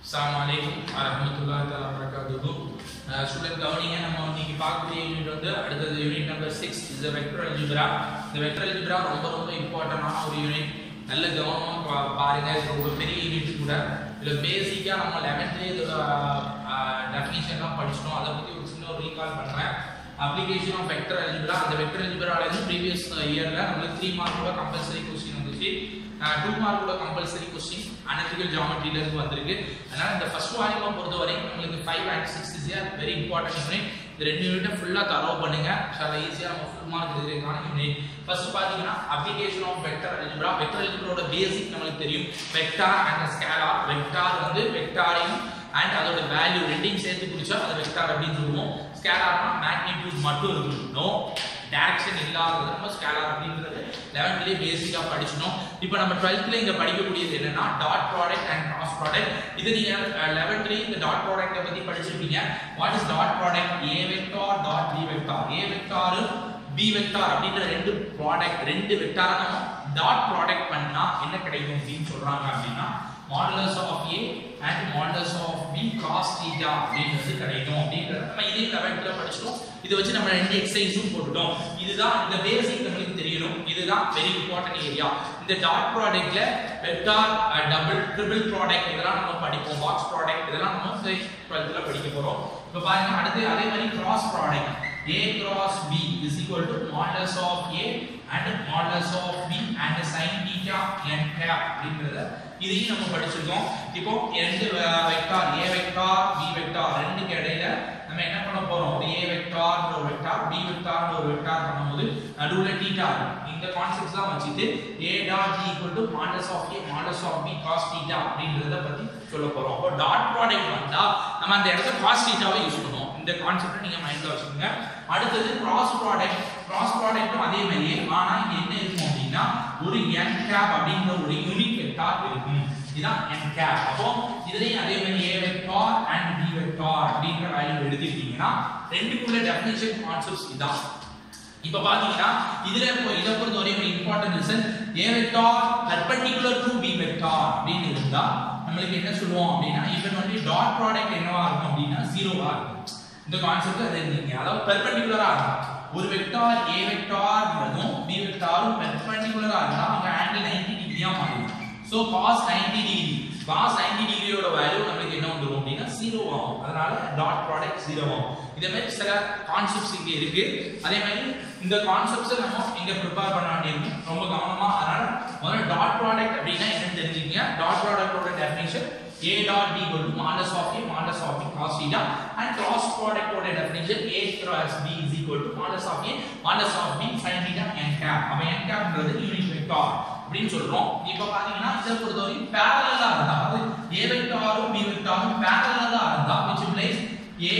அஸ்ஸலாமு அலைக்கும் வரஹ்மத்துல்லாஹி தஆலா வரகாத்துஹு ஸ்டூடெண்ட் கவனிங்க நம்ம இன்னைக்கு பார்க்கக்கூடிய யூனிட் வந்து அடுத்தது unit number six is vector algebra இந்த வெக்டர் அல்ஜிப்ரா ரொம்ப ரொம்ப இம்பார்ட்டண்டான ஒரு யூனிட் நல்ல கவனமாக பா- பாருங்க இது ரொம்ப பெரிய யூனிட் கூட இதில் பேசிக்காக நம்ம லெவன்த்லேயே இதோட டெஃபினிஷன்லாம் படிச்சிட்டோம் அதை பற்றி ஒரு சின்ன ஒரு ரீகால் பண்ணுறேன் அப்ளிகேஷன் ஆஃப் வெக்டர் அல்ஜிப்ரா அந்த வெக்டர் அல்ஜிப்ராலேருந்து ப்ரீவியஸ் இயரில் நம்மளுக்கு த்ரீ மார்க்கோட கம்பல்சரி கொஸ்டின் வந்துச்சு டூ மார்க்கோட கம்பல்சரி கொஸ்டின் அனலிட்டிக்கல் ஜாமெட்ரியில இருந்து வந்திருக்கு அதனால இந்த ஃபர்ஸ்ட் வால்யூமை பொறுத்த வரைக்கும் நம்மளுக்கு five and six is very important unit இந்த ரெண்டு யூனிட்டை ஃபுல்லாக தரவு பண்ணுங்க அதை ஈஸியாக நம்ம ஃபுல் மார்க் எடுக்கிறதுக்கான யூனிட் ஃபர்ஸ்ட் பார்த்தீங்கன்னா application of vector algebra vector அல்ஜிப்ராவோட பேசிக் நம்மளுக்கு தெரியும் வெக்டார் அண்ட் ஸ்கேலார் வெக்டார் வந்து வெக்டாரையும் அண்ட் அதோட வேல்யூ ரெண்டையும் சேர்த்து குறிச்சா அது வெக்டார் அப்படின்னு சொல்லுவோம் ஸ்கேலார்னா மேக்னிடியூட் மட்டும் இருக்கணும் டைரக்ஷன் இல்லாதது நம்ம ஸ்கேலார் அப்படின்றது லெவன்த்லேயே பேசிக்காக படிச்சினோம் இப்போ நம்ம டுவெல்த்தில் இங்கே படிக்கக்கூடியது என்னன்னா dot product and cross product இது நீங்கள் லெவன்த்லேயே இந்த டாட் ப்ராடக்ட்டை பற்றி படிச்சிருப்பீங்க what is dot product A vector dot B vector A வெக்டாரும் பி வெக்டார் அப்படின்ற ரெண்டு ப்ராடக்ட் ரெண்டு வெக்டாரை நம்ம டாட் ப்ராடக்ட் பண்ணா என்ன கிடைக்கும் அப்படின்னு சொல்றாங்க அப்படின்னா modulus of A and modulus of B cos theta அப்படின்றது கிடைக்கும் அப்படின்றது நம்ம இதே லெவன்த்ல படிச்சிட்டோம் இதை வச்சு நம்ம ரெண்டு எக்ஸசைஸும் போட்டுட்டோம் இதுதான் இந்த பேசிக் நம்மளுக்கு தெரியணும் இதுதான் வெரி இம்பார்ட்டன்ட் ஏரியா இந்த டாட் ப்ராடக்ட்ல வெக்டார் டபுள் ட்ரிபிள் ப்ராடக்ட் இதெல்லாம் நம்ம படிப்போம் பாக்ஸ் ப்ராடக்ட் இதெல்லாம் நம்ம டுவெல்த்ல படிக்க போறோம் இப்போ பாருங்க அடுத்து அதே மாதிரி cross product a cross b is equal to modulus of a and modulus of b and sin theta n cap அப்படிங்கறத இதையும் நம்ம படிச்சிருக்கோம் இப்போ ரெண்டு vector a vector b vector ரெண்டுக்கு இடையில நம்ம என்ன பண்ண போறோம் ஒரு a வெக்டார் ஒரு வெக்டார் b வெக்டார் ஒரு வெக்டார் பண்ணும்போது நடுவுல theta இருக்கும் இந்த கான்செப்ட்ஸ் தான் வச்சிட்டு a dot g equal to modulus of a modulus of b cos theta அப்படிங்கறத பத்தி சொல்ல போறோம் அப்போ டாட் ப்ராடக்ட் வந்தா நம்ம அந்த இடத்துல cos theta-வை யூஸ் பண்ணுவோம் இந்த கான்செப்ட் நீங்க மைண்ட்ல வச்சுக்கோங்க அடுத்தது கிராஸ் ப்ராடக்ட் கிராஸ் ப்ராடக்ட்டும் அதே மாதிரியே ஆனா இங்க என்ன இருக்கும் அப்படின்னா ஒரு n கேப் அப்படிங்கிற ஒரு யூனிட் வெக்டார் இருக்கும் இதான் n கேப் அப்போ இதுலயும் அதே மாதிரி a vector and b vector அப்படிங்கிற வேல்யூ எடுத்துக்கிட்டீங்கன்னா ரெண்டுக்குள்ள டெஃபினிஷன் கான்செப்ட்ஸ் இதான் இப்ப பாத்தீங்கன்னா இதுல இப்போ இத பொறுத்த வரை ஒரு important result a vector perpendicular to b vector அப்படின்னு இருந்தா நம்மளுக்கு என்ன சொல்லுவோம் அப்படின்னா இவன் வந்து டாட் ப்ராடக்ட் என்னவா இருக்கும் அப்படின்னா ஜீரோவா இருக்கும் இந்த கான்செப்ட் அது இருந்தீங்க அதாவது பெர்பெண்டிகுலரா இருக்கும் ஒரு வெக்டார் a வெக்டார்ன்றதும் b வெக்டாரும் பெர்பெண்டிகுலரா இருந்தா அங்க ஆங்கிள் 90 டிகிரியா மாறிடும் சோ cos 90 டிகிரி cos 90 டிகிரியோட வேல்யூ நமக்கு என்ன வந்துரும் அப்படின்னா 0 ஆகும் அதனால டாட் ப்ராடக்ட் 0 ஆகும் இதே மாதிரி சில கான்செப்ட்ஸ் இங்க இருக்கு அதே மாதிரி இந்த கான்செப்ட்ஸ் நம்ம இங்க ப்ரிப்பேர் பண்ண வேண்டியிருக்கும் ரொம்ப கவனமா அதனால முதல்ல டாட் ப்ராடக்ட் அப்படின்னா என்னன்னு தெரிஞ்சுக்கங்க டாட் ப்ராடக்ட்டோட definition a dot b equal to modulus of a modulus of b cos theta and cross product ஓட definition a cross b is equal to modulus of a modulus of b sin theta n cap அப்ப n capன்றது unit vector அப்படின்னு சொல்றோம் இப்போ பாத்தீங்கன்னா இதை பொறுத்தவரைக்கும் parallel-ஆ இருந்தா அதாவது a வெக்டாரும் b வெக்டாரும் parallel-ஆ இருந்தா which implies a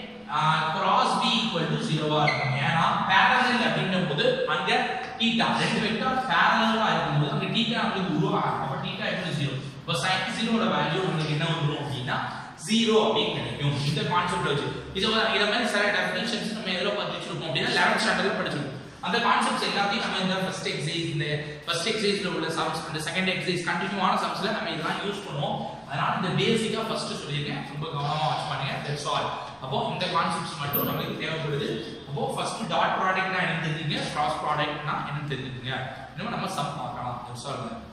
cross b equal to 0 ஆ இருக்கும் ஏன்னா parallel அப்படின்ற போது அங்க theta ரெண்டு வெக்டார் parallel-ஆ இருக்கும்போது அங்க theta நம்மளுக்கு உருவாகும் அப்ப theta equal to 0 இப்போ sin 0 ஓட வேல்யூ உங்களுக்கு என்ன வந்துரும் அப்படின்னா 0 அப்படின்னு கிடைக்கும் இந்த கான்செப்ட் வச்சு இது இத மாதிரி சில டெஃபினிஷன்ஸ் நம்ம எதுல பார்த்து வச்சிருக்கோம் அப்படின்னா 11th ஸ்டாண்டர்ட்ல படிச்சிருக்கோம் அந்த கான்செப்ட்ஸ் எல்லாத்தையும் நம்ம இந்த ஃபர்ஸ்ட் எக்ஸசைஸ் இந்த ஃபர்ஸ்ட் எக்ஸசைஸ்ல உள்ள சம்ஸ் இந்த செகண்ட் எக்ஸசைஸ் கண்டினியூவான சம்ஸ்ல நம்ம இதெல்லாம் யூஸ் பண்ணுவோம் அதனால இந்த பேசிக்கா ஃபர்ஸ்ட் சொல்லியிருக்கேன் ரொம்ப கவனமா வாட்ச் பண்ணுங்க தட்ஸ் ஆல் அப்போ இந்த கான்செப்ட்ஸ் மட்டும் நமக்கு தேவைப்படுது அப்போ ஃபர்ஸ்ட் டாட் ப்ராடக்ட்னா என்னன்னு தெரிஞ்சுங்க கிராஸ் ப்ராடக்ட்னா என்னன்னு தெரிஞ்சுக்கங்க இன்னும் நம்ம சம் பார்க்கலாம் தட்ஸ் ஆல்